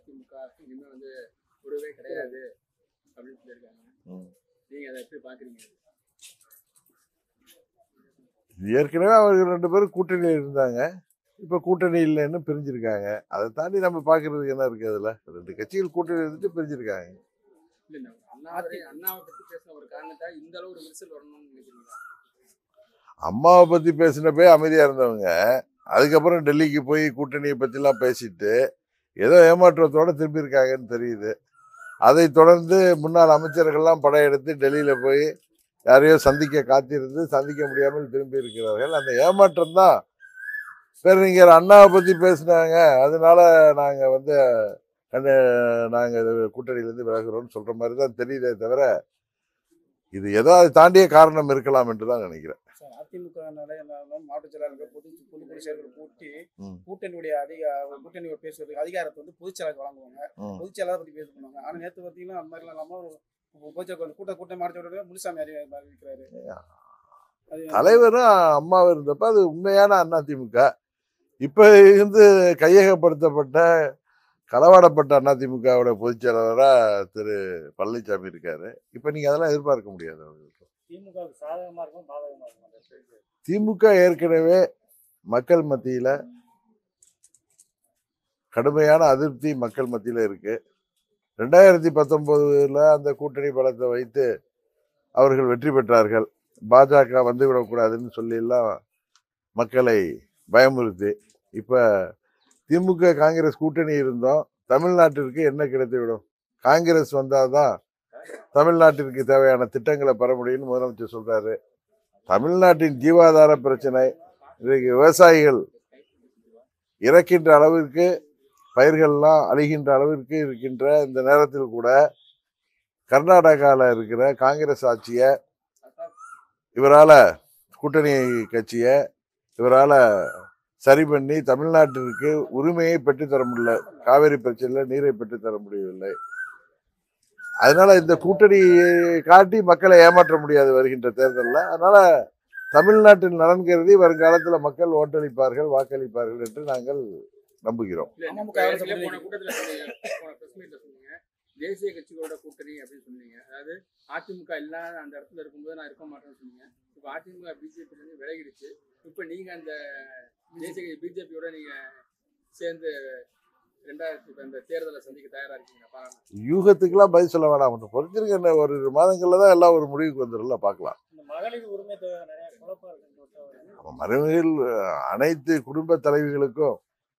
அதிமுக இனிமே வந்து உறவே கிடையாது அப்படின்னு சொல்லியிருக்காங்க ம். நீங்க அதை எப்படி பாக்குறீங்க ஏற்கனவே அவர்கள் ரெண்டு பேரும் கூட்டணியில் இருந்தாங்க இப்போ கூட்டணி இல்லைன்னு பிரிஞ்சிருக்காங்க அதை தாண்டி நம்ம பார்க்கறதுக்கு என்ன இருக்கு அதில் ரெண்டு கட்சிகள் கூட்டணி இருந்துட்டு பிரிஞ்சிருக்காங்க இல்ல இந்த அண்ணாவை அண்ணாவை பத்தி பேசின ஒரு காரணத்தா இந்த அளவு ஒரு விரிசல் வரணும்னு நினைக்கிறீங்களா அம்மாவை பற்றி பேசினப்பே அமைதியாக இருந்தவங்க அதுக்கப்புறம் டெல்லிக்கு போய் கூட்டணியை பற்றிலாம் பேசிட்டு ஏதோ ஏமாற்றத்தோடு திரும்பியிருக்காங்கன்னு தெரியுது அதை தொடர்ந்து முன்னாள் அமைச்சர்கள்லாம் படையெடுத்து டெல்லியில் போய் யாரையோ சந்திக்க காத்திருந்து சந்திக்க முடியாமல் திரும்பி இருக்கிறார்கள் அந்த ஏமாற்றம் தான் பேரறிஞர் அண்ணாவை பற்றி பேசினாங்க அதனால நாங்கள் வந்து கண்டு நாங்கள் கூட்டணியிலேருந்து விலகுறோம்னு சொல்கிற மாதிரி தான் தெரியுதே தவிர இது ஏதோ அதை தாண்டிய காரணம் இருக்கலாம் என்று தான் நினைக்கிறேன் சார் அதிமுக நிலையம் மாவட்ட செயலாளர்கள் பொது பொதுக்குழு செயலர்கள் கூட்டி ம். கூட்டணியுடைய அதிக கூட்டணி பேசுறதுக்கு அதிகாரத்தை வந்து பொதுச் செயலாளருக்கு வழங்குவாங்க ம். பொதுச் செயலாளர் பத்தி பேச பண்ணுவாங்க ஆனா நேத்து பார்த்தீங்கன்னா அந்த மாதிரிலாம் இல்லாம ஒரு பொதுச் வந்து கூட்ட கூட்டம் மாவட்ட செயலாளர் முனுசாமி அறி- அறிவிக்கிறாரு அது தலைவரும் அம்மாவும் இருந்தப்ப அது உண்மையான அதிமுக இப்ப இருந்து கையகப்படுத்தப்பட்ட களவாடப்பட்ட அதிமுகவோட பொதுச் செயலாளரா திரு பழனிசாமி இருக்காரு இப்ப நீங்க அதெல்லாம் எதிர்பார்க்க முடியாது அவங்களுக்கு திமுக சாதகமா இருக்கும் பாதகமா இருக்கும் அந்த செய்தி. திமுக ஏற்கனவே மக்கள் மத்தியில கடுமையான அதிருப்தி மக்கள் மத்தியில இருக்கு ரெண்டாயிரத்தி பத்தொன்பதுல அந்த கூட்டணி பலத்தை வைத்து அவர்கள் வெற்றி பெற்றார்கள் பாஜக வந்துவிடக்கூடாதுன்னு சொல்லி எல்லாம் மக்களை பயமுறுத்தி இப்ப திமுக காங்கிரஸ் கூட்டணி இருந்தோம் தமிழ்நாட்டிற்கு என்ன கிடைத்துவிடும் காங்கிரஸ் வந்தாதான் தமிழ்நாட்டிற்கு தேவையான திட்டங்களை பெற முடியும்னு முதலமைச்சர் சொல்றாரு தமிழ்நாட்டின் ஜீவாதார பிரச்சனை இன்றைக்கு விவசாயிகள் இறக்கின்ற அளவிற்கு பயிர்கள்லாம் அழிகின்ற அளவிற்கு இருக்கின்ற இந்த நேரத்தில் கூட கர்நாடகாவில் இருக்கிற காங்கிரஸ் ஆட்சியை இவரால் கூட்டணி கட்சியை இவரால் சரி பண்ணி தமிழ்நாட்டிற்கு உரிமையை பெற்றுத்தர முடியல காவேரி பிரச்சனையில் நீரை பெற்றுத்தர முடியவில்லை அதனால இந்த கூட்டணியை காட்டி மக்களை ஏமாற்ற முடியாது வருகின்ற தேர்தலில் அதனால தமிழ்நாட்டின் நலன் கருதி வருங்காலத்தில் மக்கள் ஓட்டளிப்பார்கள் வாக்களிப்பார்கள் என்று நாங்கள் நம்புகிறோம் இல்ல அமமுக இப்ப அரசு ஏற்கனவே கூட்டணி. போன கூட்டத்துல சொன்னீங்க போன பிரஸ் மீட்ல சொன்னீங்க தேசிய கட்சிகளோட கூட்டணி அப்படின்னு சொன்னீங்க அதாவது அதிமுக இல்லாத அந்த இடத்துல இருக்கும்போது நான் இருக்க மாட்டேன்னு சொன்னீங்க இப்ப அதிமுக பிஜேபி இருந்து விலகிடுச்சு இப்ப நீங்க அந்த தேசிய பிஜேபியோட நீங்க சேர்ந்து ரெண்டாயிரத்தி இப்ப இந்த தேர்தலை சந்திக்க தயாரா இருக்கீங்க பாருங்க யூகத்துக்கெல்லாம் பதில் சொல்ல வேணாம் ஒன்று பொறுத்திருக்க என்ன ஒரு மாதங்களில் தான் எல்லாம் ஒரு முடிவுக்கு வந்துடும்ல பார்க்கலாம் இந்த மகளிர் உரிமை தொகை நிறைய குழப்பம் இருக்குன்னு நம்ம மருமகள் அனைத்து குடும்ப தலைவிகளுக்கும்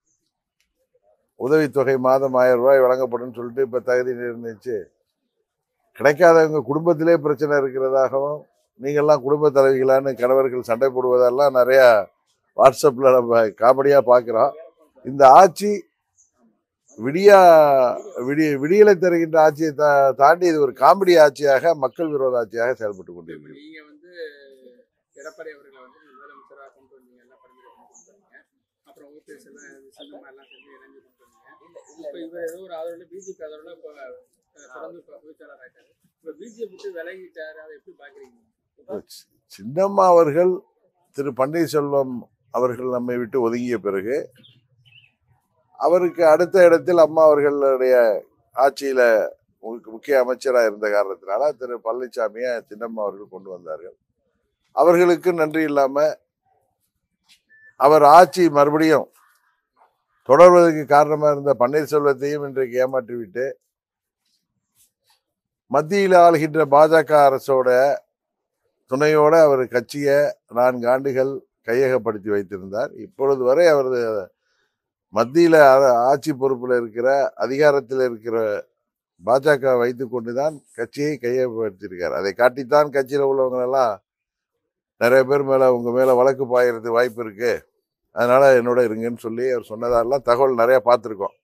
உதவித்தொகை மாதம் ஆயிரம் ரூபாய் வழங்கப்படும் சொல்லிட்டு இப்போ தகுதி நிர்ணயிச்சு கிடைக்காதவங்க குடும்பத்திலே பிரச்சனை இருக்கிறதாகவும் நீங்கள்லாம் குடும்ப தலைவிகளான்னு கணவர்கள் சண்டை போடுவதெல்லாம் நிறையா வாட்ஸ்அப்பில் நம்ம காமெடியாக பார்க்குறோம் இந்த ஆட்சி விடியா விடிய விடியலை தருகின்ற ஆட்சியை தா தாண்டி இது ஒரு காமெடி ஆட்சியாக மக்கள் விரோத ஆட்சியாக செயல்பட்டு இப்ப கொண்டிருக்கிறது நீங்க வந்து எடப்பாடி அவர்களை வந்து முதலமைச்சரா கொண்டு வந்தீங்க எல்லாம் பரிந்துரை பண்ணி கொண்டு வந்தீங்க அப்புறம் ஓபிஎஸ் எல்லாம் சின்னமா எல்லாம் சேர்ந்து இணைஞ்சு கொண்டு வந்தீங்க இப்ப இவர் ஏதோ ஒரு ஆதரவுல பிஜேபி ஆதரவுல இப்ப அஹ், தொடர்ந்து இப்ப பொதுச்செயலாளர் ஆயிட்டாரு இப்ப பிஜேபி விட்டு விலகிட்டாரு அதை எப்படி பாக்குறீங்க சின்னம்மா அவர்கள் திரு பன்னீர்செல்வம் அவர்கள் நம்மை விட்டு ஒதுங்கிய பிறகு அவருக்கு அடுத்த இடத்தில் அம்மா அவர்களுடைய ஆட்சியில முக்க- முக்கிய அமைச்சராக இருந்த காரணத்தினால திரு பழனிசாமியை சின்னம்மா அவர்கள் கொண்டு வந்தார்கள் அவர்களுக்கு நன்றி இல்லாம அவர் ஆட்சி மறுபடியும் தொடர்வதற்கு காரணமா இருந்த பன்னீர்செல்வத்தையும் இன்றைக்கு ஏமாற்றி விட்டு மத்தியில் ஆளுகின்ற பாஜக அரசோட துணையோட அவர் கட்சியை நான்கு ஆண்டுகள் கையகப்படுத்தி வைத்திருந்தார் இப்பொழுது வரை அவரது மத்தியில் ஆட்சி பொறுப்பில் இருக்கிற அதிகாரத்தில் இருக்கிற பாஜக வைத்து கொண்டுதான் கட்சியை கையகப்படுத்தியிருக்கார் அதை காட்டித்தான் கட்சியில் உள்ளவங்க எல்லாம் நிறைய பேர் மேலே உங்க மேலே வழக்கு பாயறது வாய்ப்பு இருக்கு அதனால என்னோட இருங்கன்னு சொல்லி அவர் சொன்னதெல்லாம் தகவல் நிறைய பார்த்துருக்கோம்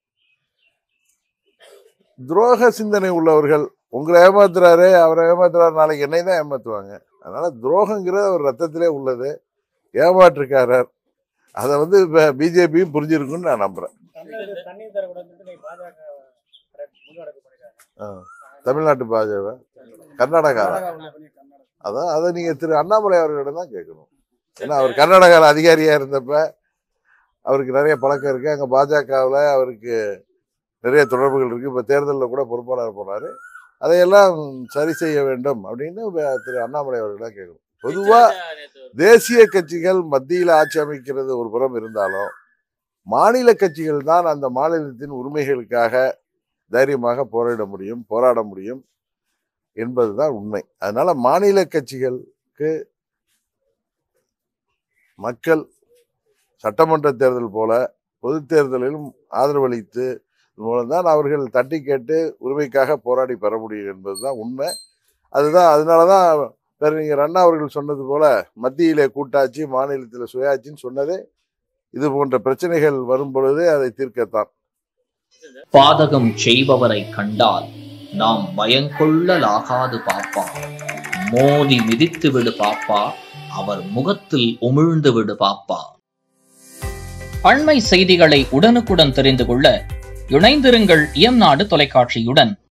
துரோக சிந்தனை உள்ளவர்கள் உங்களை ஏமாத்துறாரு அவரை ஏமாத்துறாரு நாளைக்கு என்னை தான் ஏமாத்துவாங்க அதனால துரோகங்கிறது அவர் ரத்தத்திலே உள்ளது ஏமாற்றுக்காரர் அதை வந்து இப்போ பிஜேபியும் புரிஞ்சிருக்குன்னு நான் நம்புறேன் தமிழக தண்ணீர் தரக்கூடாதுன்னு நீங்க பாஜக முன்னெடுப்பு பண்ணிருக்காங்க தமிழ்நாட்டு பாஜக கர்நாடகா கர்நாடகாவுல பண்ணி கர்நாடகா அதான் அதை நீங்க திரு அண்ணாமலை அவர்களிடம் தான் கேட்கணும் ஏன்னா அவர் கர்நாடகாவில் அதிகாரியா இருந்தப்ப அவருக்கு நிறைய பழக்கம் இருக்கு அங்க பாஜகவில் அவருக்கு நிறைய தொடர்புகள் இருக்கு இப்போ தேர்தலில் கூட பொறுப்பாளர் போனாரு அதையெல்லாம் சரி செய்ய வேண்டும் அப்படின்னு வே- திரு அண்ணாமலை அவர்களாக கேட்கணும் பொதுவா தேசிய கட்சிகள் மத்தியில் ஆட்சி அமைக்கிறது ஒரு புறம் இருந்தாலும் மாநில கட்சிகள் தான் அந்த மாநிலத்தின் உரிமைகளுக்காக தைரியமாக போராட முடியும் போராட முடியும் என்பதுதான் உண்மை அதனால மாநில கட்சிகளுக்கு மக்கள் சட்டமன்ற தேர்தல் போல பொது தேர்தலிலும் ஆதரவளித்து மூலம்தான் அவர்கள் தட்டி கேட்டு உரிமைக்காக போராடி பெற முடியும் என்பதுதான் உண்மை அதுதான் அதனால தான் பேரறிஞர் அண்ணா அவர்கள் சொன்னது போல மத்தியிலே கூட்டாட்சி மாநிலத்தில் சுயாட்சின்னு சொன்னதே இது போன்ற பிரச்சனைகள் வரும் பொழுது அதை தீர்க்கத்தான் பாதகம் செய்பவரை கண்டால் நாம் பயங்கொள்ளலாகாது பாப்பா மோதி மிதித்து விடு பாப்பா அவர் முகத்தில் உமிழ்ந்து விடு பாப்பா அண்மை செய்திகளை உடனுக்குடன் தெரிந்து கொள்ள இணைந்திருங்கள் இயம்நாடு தொலைக்காட்சியுடன்